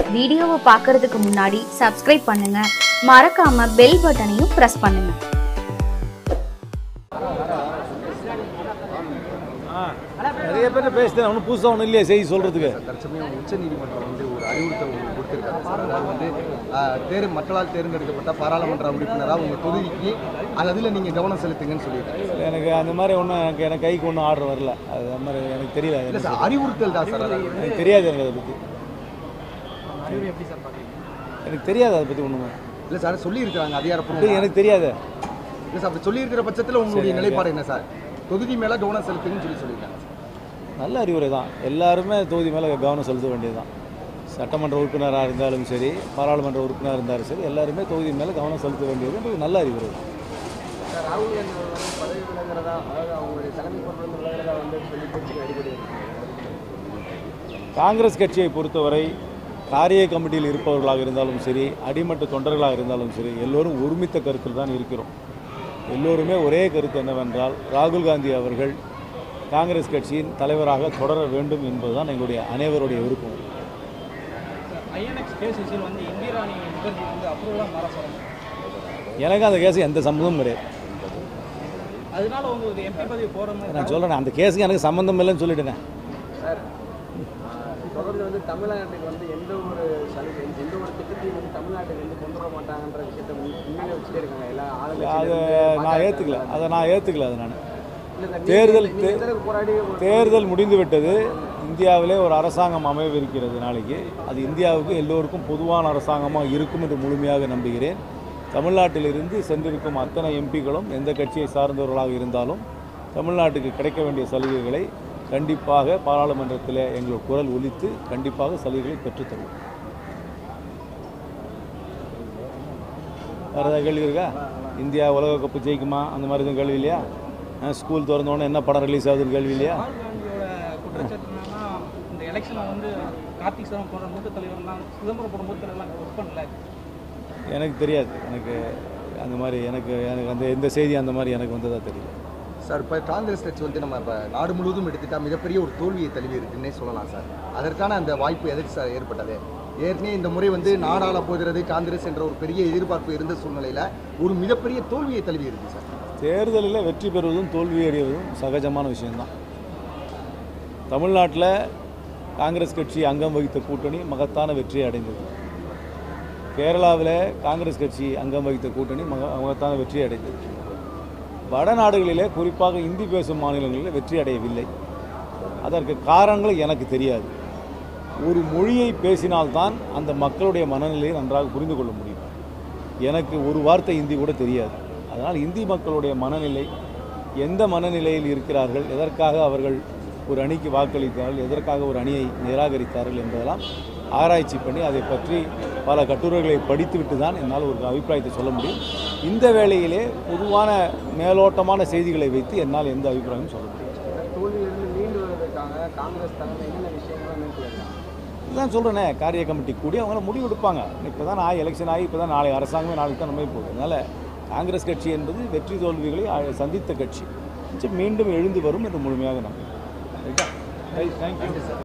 வீடியோவை பார்க்கறதுக்கு முன்னாடி சப்ஸ்கிரைப் பண்ணுங்க மறக்காம பெல் பட்டனையும் பிரஸ் பண்ணுங்க ஆ நிறைய பேர் பேசுகிறேன் ஒன்றும் புதுசாக ஒன்றும் இல்லையே செய்தி சொல்கிறதுக்கு தற்சமயம் உச்சநீதிமன்றம் வந்து ஒரு அறிவுறுத்தல் ஒன்று கொடுத்திருக்காங்க சார் அதாவது வந்து ஆஹ், தேர் மக்களால் தேர்ந்தெடுக்கப்பட்ட பாராளுமன்ற உறுப்பினராக உங்கள் தொகுதிக்கு அதில் நீங்கள் கவனம் செலுத்துங்கன்னு சொல்லியிருக்காங்க எனக்கு அந்த மாதிரி ஒன்றும் எனக்கு எனக்கு கைக்கு ஒன்றும் ஆர்டர் வரல அது அந்த மாதிரி எனக்கு தெரியல அது இல்லை எனக்கு சார் அறிவுறுத்தல் தான் சார் அதாவது எனக்கு தெரியாது எனக்கு அதை பற்றி எனக்கு தெரியாது அதை பற்றி ஒன்றுமே இல்லை சார் சொல்லியிருக்கிறாங்க அப்படி அதிகாரப்பூர்வம் எனக்கு தெரியாது இல்லை சார் அப்படி சொல்லியிருக்கிற பட்சத்தில் உங்களுடைய நிலைப்பாடு என்ன சார் தொகுதி மேலே கவனம் செலுத்துங்கன்னு சொல்லி சொல்லியிருக்காங்க சார் நல்ல அறிவுரை தான் எல்லாருமே தொகுதி மேலே கவனம் செலுத்த வேண்டியது தான் சட்டமன்ற உறுப்பினராக இருந்தாலும் சரி பாராளுமன்ற உறுப்பினராக இருந்தாலும் சரி எல்லாருமே தொகுதி மேலே கவனம் செலுத்த வேண்டியது ஒரு நல்ல அறிவுரை தான் ராகுல் காந்தி வந்து பதவி விலகிறதா அதாவது அவங்களுடைய தலைமை பொறுப்பு விலகிறதா வந்து சொல்லி பேச்சு அடிக்கடி காங்கிரஸ் கட்சியை பொறுத்தவரை காரிய கமிட்டியில் இருப்பவர்களாக இருந்தாலும் சரி அடிமட்ட தொண்டர்களாக இருந்தாலும் சரி எல்லோரும் ஒருமித்த கருத்தில் தான் இருக்கிறோம் எல்லோருமே ஒரே கருத்து என்னவென்றால் ராகுல் காந்தி அவர்கள் காங்கிரஸ் கட்சியின் தலைவராக தொடர வேண்டும் என்பதுதான் எங்களுடைய அனைவருடைய விருப்பம் ஐஎன்எக்ஸ் கேஸ் விஷயம் வந்து இந்திராணி முகர்ஜி வந்து அப்ரூவலாக மாற சொல்கிறாங்க எனக்கு அந்த கேஸுக்கு எந்த சம்மந்தமும் கிடையாது அதனால உங்களுக்கு எம்பி பதவி போகிற மாதிரி நான் சொல்கிறேன் அந்த கேஸுக்கு எனக்கு சம்மந்தம் இல்லைன்னு சொல்லிட்டேன் சார் தொடர்ந்து வந்து தமிழ்நாட்டுக்கு வந்து எந்த ஒரு சலுகை எந்த ஒரு திட்டத்தையும் வந்து தமிழ்நாட்டுக்கு வந்து கொண்டு வர மாட்டாங்கன்ற விஷயத்தை முன்னாடி வச்சுட்டே இருக்காங்க எல்லா அது நான் ஏற்றுக்கல அதை நான் ஏற்றுக்கல அதை நான் ஆளுங்க தேர்தல் தே- போராடி தேர்தல் முடிந்துவிட்டது இந்தியாவிலே ஒரு அரசாங்கம் அமைவிருக்கிறது நாளைக்கு அது இந்தியாவுக்கு எல்லோருக்கும் பொதுவான அரசாங்கமாக இருக்கும் என்று முழுமையாக நம்புகிறேன் தமிழ்நாட்டிலிருந்து சென்றிருக்கும் அத்தனை எம்பிக்களும் எந்த கட்சியை சார்ந்தவர்களாக இருந்தாலும் தமிழ்நாட்டுக்கு கிடைக்க வேண்டிய சலுகைகளை கண்டிப்பாக பாராளுமன்றத்தில் எங்கள் குரல் ஒலித்து கண்டிப்பாக சலுகைகளை பெற்றுத்தருவோம் வேறு ஏதாவது கேள்வி இருக்கா இந்தியா உலகக்கப்பு ஜெயிக்குமா அந்த மாதிரி எதுவும் கேள்வி இல்லையா ஆ, ஸ்கூல் திறந்த உடனே என்ன படம் ரிலீஸ் ஆகுதுன்னு கேள்வி இல்லையா ராகுல் காந்தியோட குற்றச்சாட்டு என்னன்னா இந்த எலெக்ஷனை வந்து கார்த்திக் சாரம் போன்ற மூத்த தலைவர்லாம் சிதம்பரம் போன்ற மூத்த தலைவர்லாம் ஒர்க் பண்ணல எனக்கு தெரியாது எனக்கு அந்த மாதிரி எனக்கு எனக்கு அந்த எந்த செய்தி அந்த மாதிரி எனக்கு வந்ததா தெரியல சார் இப்போ காங்கிரஸ் கட்சி வந்து நம்ம இப்போ நாடு முழுவதும் எடுத்துட்டா மிகப்பெரிய ஒரு தோல்வியை தழுவி இருக்குன்னே சொல்லலாம் சார் அதற்கான அந்த வாய்ப்பு எதற்கு சார் ஏற்பட்டது ஏற்கனவே இந்த முறை வந்து நாடாள போகிறது காங்கிரஸ் என்ற ஒரு பெரிய எதிர்பார்ப்பு இருந்த சூழ்நிலையில் ஒரு மிகப்பெரிய தோல்வியை தழுவி இருக்கு சார் தேர்தலில் வெற்றி பெறுவதும் தோல்வி அடைவதும் சகஜமான விஷயம்தான் தமிழ்நாட்டில் காங்கிரஸ் கட்சி அங்கம் வகித்த கூட்டணி மகத்தான வெற்றியை அடைந்தது கேரளாவில் காங்கிரஸ் கட்சி அங்கம் வகித்த கூட்டணி மக மகத்தான வெற்றி அடைந்தது வடநாடுகளிலே குறிப்பாக இந்தி பேசும் மாநிலங்களில் வெற்றி அடையவில்லை அதற்கு காரணங்கள் எனக்கு தெரியாது ஒரு மொழியை பேசினால்தான் அந்த மக்களுடைய மனநிலையை நன்றாக புரிந்து கொள்ள முடியும் எனக்கு ஒரு வார்த்தை இந்தி கூட தெரியாது அதனால் இந்தி மக்களுடைய மனநிலை எந்த மனநிலையில் இருக்கிறார்கள் எதற்காக அவர்கள் ஒரு அணிக்கு வாக்களித்தார்கள் எதற்காக ஒரு அணியை நிராகரித்தார்கள் என்பதெல்லாம் ஆராய்ச்சி பண்ணி அதை பற்றி பல கட்டுரைகளை படித்துவிட்டு தான் என்னால் ஒரு அபிப்பிராயத்தை சொல்ல முடியும் இந்த வேளையிலே பொதுவான மேலோட்டமான செய்திகளை வைத்து என்னால் எந்த அபிப்பிராயமும் சொல்ல முடியும் தோல்வியிலிருந்து மீண்டு வருவதற்காக காங்கிரஸ் தலைமை என்னென்ன விஷயங்களும் மேற்கொள்ளலாம் இதுதான் சொல்கிறேனே காரிய கமிட்டி கூடி அவங்க முடிவு எடுப்பாங்க இப்போ தான் நான் எலெக்ஷன் ஆகி இப்போ தான் நாளை அரசாங்கமே நாளைக்கு தான் நம்ம போகுது அதனால் காங்கிரஸ் கட்சி என்பது வெற்றி தோல்விகளை ஆ- சந்தித்த கட்சி மீண்டும் எழுந்து வரும் என்று முழுமையாக நம்புகிறேன் ரைட்டா ரைட் தேங்க்யூ